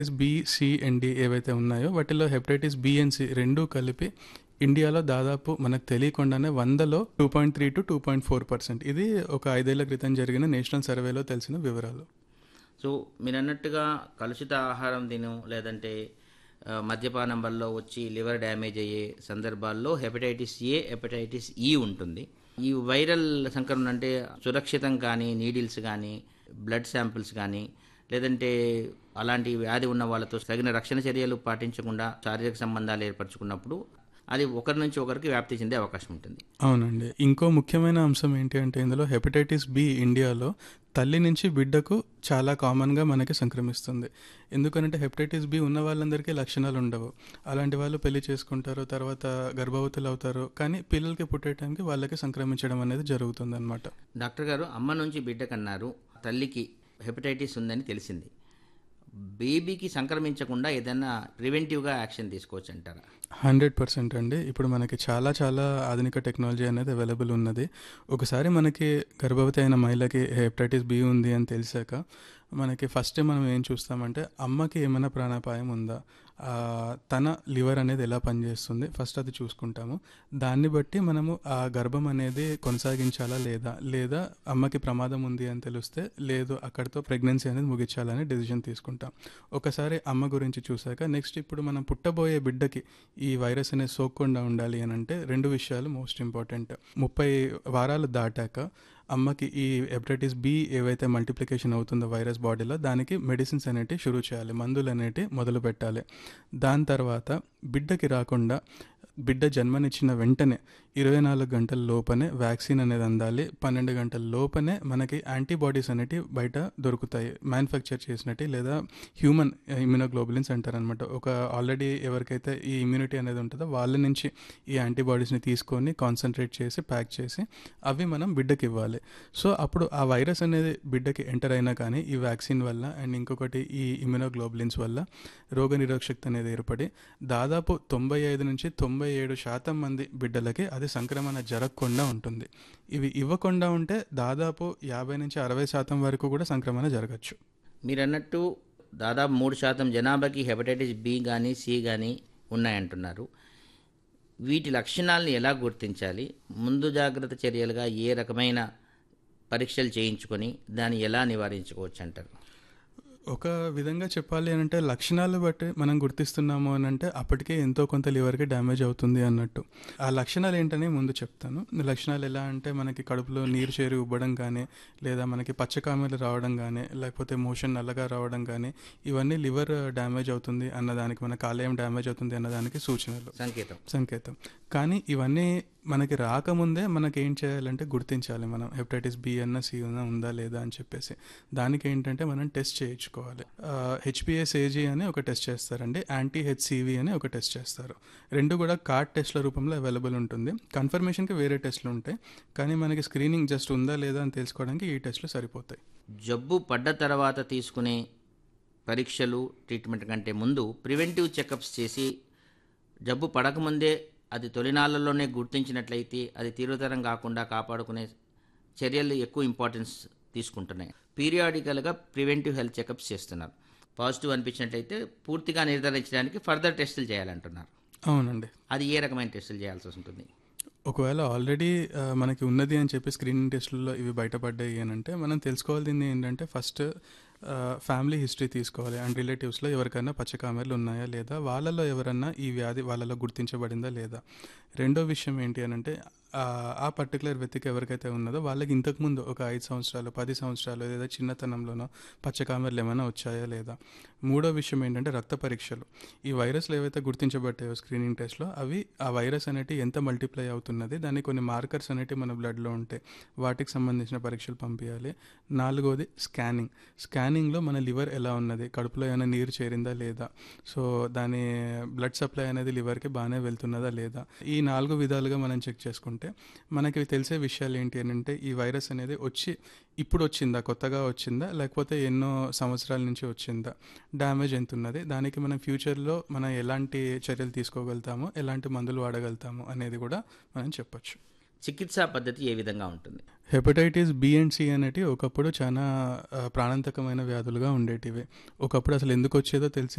B C and D ఏవైతే ఉన్నాయో వాటిలో హెపటైటిస్ బి అండ్ సి రెండు కలిపి ఇండియాలో దాదాపు మనకు తెలియకుండానే వందలో two point three to two point four percent ఇది ఒక ఐదేళ్ల క్రితం జరిగిన నేషనల్ సర్వేలో తెలిసిన వివరాలు సో మీరు అన్నట్టుగా కలుషిత ఆహారం తిను లేదంటే ఆ, మద్యపానం వల్ల వచ్చి లివర్ డ్యామేజ్ అయ్యే సందర్భాల్లో హెపటైటిస్ ఏ హెపటైటిస్ ఈ ఉంటుంది ఈ వైరల్ సంక్రమణ అంటే సురక్షితం కానీ నీడిల్స్ కానీ బ్లడ్ శాంపిల్స్ కానీ లేదంటే అలాంటి వ్యాధి ఉన్న వాళ్ళతో తగిన రక్షణ చర్యలు పాటించకుండా శారీరక సంబంధాలు ఏర్పరచుకున్నప్పుడు అది ఒకరి నుంచి ఒకరికి వ్యాప్తి చెందే అవకాశం ఉంటుంది అవునండి ఇంకో ముఖ్యమైన అంశం ఏంటి అంటే ఇందులో హెపటైటిస్ బి ఇండియాలో తల్లి నుంచి బిడ్డకు చాలా కామన్గా మనకి సంక్రమిస్తుంది ఎందుకంటే హెపటైటిస్ బి ఉన్న వాళ్ళందరికీ లక్షణాలు ఉండవు అలాంటి వాళ్ళు పెళ్లి చేసుకుంటారు తర్వాత గర్భవతులు అవుతారు కానీ పిల్లలకి పుట్టే టైంకి వాళ్ళకి సంక్రమించడం అనేది జరుగుతుంది అనమాట డాక్టర్ గారు అమ్మ నుంచి బిడ్డకన్నారు తల్లికి హెపటైటిస్ ఉందని తెలిసింది బేబీకి సంక్రమించకుండా ఏదైనా ప్రివెంటివ్గా యాక్షన్ తీసుకోవచ్చు అంటారా హండ్రెడ్ పర్సెంట్ అండి ఇప్పుడు మనకి చాలా చాలా ఆధునిక టెక్నాలజీ అనేది అవైలబుల్ ఉన్నది ఒకసారి మనకి గర్భవతి అయిన మహిళకి హెపటైటిస్ బి ఉంది అని తెలిసాక మనకి ఫస్ట్ మనం ఏం చూస్తామంటే అమ్మకి ఏమైనా ప్రాణాపాయం ఉందా ఆ, తన లివర్ అనేది ఎలా పనిచేస్తుంది ఫస్ట్ అది చూసుకుంటాము దాన్ని బట్టి మనము ఆ గర్భం అనేది కొనసాగించాలా లేదా లేదా అమ్మకి ప్రమాదం ఉంది అని తెలిస్తే లేదు అక్కడితో ప్రెగ్నెన్సీ అనేది ముగించాలని డెసిషన్ తీసుకుంటాం ఒకసారి అమ్మ గురించి చూసాక నెక్స్ట్ ఇప్పుడు మనం పుట్టబోయే బిడ్డకి ఈ వైరస్ అనేది సోకకుండా ఉండాలి అని అంటే రెండు విషయాలు మోస్ట్ ఇంపార్టెంట్ ముప్పై వారాలు దాటాక అమ్మకి ఈ హెపటైటిస్ బి ఏవైతే మల్టిప్లికేషన్ అవుతుందో వైరస్ బాడీలో దానికి మెడిసిన్స్ అనేటివి షురూ చేయాలి మందులు అనేటివి మొదలు పెట్టాలి దాని తర్వాత బిడ్డకి రాకుండా బిడ్డ జన్మనిచ్చిన వెంటనే ఇరవై నాలుగు గంటల లోపనే వ్యాక్సిన్ అనేది అందాలి పన్నెండు గంటల లోపనే మనకి యాంటీబాడీస్ అనేటివి బయట దొరుకుతాయి మ్యానుఫ్యాక్చర్ చేసినట్టు లేదా హ్యూమన్ ఇమ్యూనోగ్లోబులిన్స్ అంటారనమాట ఒక ఆల్రెడీ ఎవరికైతే ఈ ఇమ్యూనిటీ అనేది ఉంటుందో వాళ్ళ నుంచి ఈ యాంటీబాడీస్ని తీసుకొని కాన్సన్ట్రేట్ చేసి ప్యాక్ చేసి అవి మనం బిడ్డకి ఇవ్వాలి సో అప్పుడు ఆ వైరస్ అనేది బిడ్డకి ఎంటర్ అయినా కానీ ఈ వ్యాక్సిన్ వల్ల అండ్ ఇంకొకటి ఈ ఇమ్యూనోగ్లోబులిన్స్ వల్ల రోగనిరోధక శక్తి అనేది ఏర్పడి దాదాపు తొంభై ఐదు నుంచి తొంభై ఏడు శాతం మంది బిడ్డలకి అది సంక్రమణ జరగకుండా ఉంటుంది ఇవి ఇవ్వకుండా ఉంటే దాదాపు యాభై నుంచి అరవై శాతం వరకు కూడా సంక్రమణ జరగచ్చు మీరు అన్నట్టు దాదాపు మూడు శాతం జనాభాకి హెపటైటిస్ బి కానీ సి కానీ ఉన్నాయంటున్నారు వీటి లక్షణాలను ఎలా గుర్తించాలి ముందు జాగ్రత్త చర్యలుగా ఏ రకమైన పరీక్షలు చేయించుకొని దాన్ని ఎలా నివారించుకోవచ్చు అంటారు ఒక విధంగా చెప్పాలి అని అంటే లక్షణాలు బట్టి మనం గుర్తిస్తున్నాము అని అంటే అప్పటికే ఎంతో కొంత లివర్కి డ్యామేజ్ అవుతుంది అన్నట్టు ఆ లక్షణాలు ఏంటని ముందు చెప్తాను లక్షణాలు ఎలా అంటే మనకి కడుపులో నీరు చేరి ఉబ్బడం కానీ లేదా మనకి పచ్చకామెలు రావడం కానీ లేకపోతే మోషన్ నల్లగా రావడం కానీ ఇవన్నీ లివర్ డ్యామేజ్ అవుతుంది అన్నదానికి మన కాలేయం డ్యామేజ్ అవుతుంది అన్నదానికి సూచనలు సంకేతం సంకేతం కానీ ఇవన్నీ మనకి రాకముందే మనకి ఏం చేయాలంటే గుర్తించాలి మనం హెపటైటిస్ బి అన్న సి అన్న ఉందా లేదా అని చెప్పేసి దానికి ఏంటంటే మనం టెస్ట్ చేయించుకోవాలి హెచ్పిఎస్ ఏజీ అని ఒక టెస్ట్ చేస్తారండి యాంటీ హెచ్సివి అని ఒక టెస్ట్ చేస్తారు రెండు కూడా కార్డ్ టెస్ట్ల రూపంలో అవైలబుల్ ఉంటుంది కన్ఫర్మేషన్కి వేరే టెస్ట్లు ఉంటాయి కానీ మనకి స్క్రీనింగ్ జస్ట్ ఉందా లేదా అని తెలుసుకోవడానికి ఈ టెస్ట్లు సరిపోతాయి జబ్బు పడ్డ తర్వాత తీసుకునే పరీక్షలు ట్రీట్మెంట్ కంటే ముందు ప్రివెంటివ్ చెకప్స్ చేసి జబ్బు పడకముందే అది తొలినాళ్లలోనే గుర్తించినట్లయితే అది తీవ్రతరం కాకుండా కాపాడుకునే చర్యలు ఎక్కువ ఇంపార్టెన్స్ తీసుకుంటున్నాయి పీరియాడికల్గా ప్రివెంటివ్ హెల్త్ చెకప్స్ చేస్తున్నారు పాజిటివ్ అనిపించినట్లయితే పూర్తిగా నిర్ధారించడానికి ఫర్దర్ టెస్టులు చేయాలంటున్నారు అవునండి అది ఏ రకమైన టెస్టులు చేయాల్సి ఉంటుంది ఒకవేళ ఆల్రెడీ ఆ, మనకి ఉన్నది అని చెప్పి స్క్రీనింగ్ టెస్టుల్లో ఇవి బయటపడ్డాయి అని అంటే మనం తెలుసుకోవాల్సింది ఏంటంటే ఫస్ట్ ఫ్యామిలీ హిస్టరీ తీసుకోవాలి అండ్ రిలేటివ్స్లో ఎవరికైనా పచ్చకామెర్లు ఉన్నాయా లేదా వాళ్ళలో ఎవరన్నా ఈ వ్యాధి వాళ్ళలో గుర్తించబడిందా లేదా రెండో విషయం ఏంటి అని అంటే ఆ, ఆ పర్టికులర్ వ్యక్తికి ఎవరికైతే ఉన్నదో వాళ్ళకి ఇంతకుముందు ఒక ఐదు సంవత్సరాలు పది సంవత్సరాలు లేదా చిన్నతనంలోనో పచ్చకామెర్లు ఏమైనా వచ్చాయా లేదా మూడో విషయం ఏంటంటే రక్త పరీక్షలు ఈ వైరస్లు ఏవైతే గుర్తించబడ్డాయో స్క్రీనింగ్ టెస్ట్లో అవి ఆ వైరస్ అనేటి ఎంత మల్టిప్లై అవుతున్నది దానికి కొన్ని మార్కర్స్ అనేటివి మన బ్లడ్లో ఉంటాయి వాటికి సంబంధించిన పరీక్షలు పంపించాలి నాలుగోది స్కానింగ్ స్కానింగ్లో మన లివర్ ఎలా ఉన్నది కడుపులో ఏమైనా నీరు చేరిందా లేదా సో దాని బ్లడ్ సప్లై అనేది లివర్కి బాగానే వెళ్తున్నదా లేదా ఈ నాలుగు విధాలుగా మనం చెక్ చేసుకుంటే మనకి తెలిసే విషయాలు ఏంటి అని అంటే ఈ వైరస్ అనేది వచ్చి ఇప్పుడు వచ్చిందా కొత్తగా వచ్చిందా లేకపోతే ఎన్నో సంవత్సరాల నుంచి వచ్చిందా డ్యామేజ్ ఎంత ఉన్నది దానికి మనం ఫ్యూచర్లో మనం ఎలాంటి చర్యలు తీసుకోగలుగుతామో ఎలాంటి మందులు వాడగలుగుతాము అనేది కూడా మనం చెప్పొచ్చు చికిత్సా పద్ధతి ఏ విధంగా ఉంటుంది హెపటైటిస్ బి అండ్ సి అనేటివి ఒకప్పుడు చాలా ఆ, ప్రాణాంతకమైన వ్యాధులుగా ఉండేటివి ఒకప్పుడు అసలు ఎందుకు వచ్చేదో తెలిసి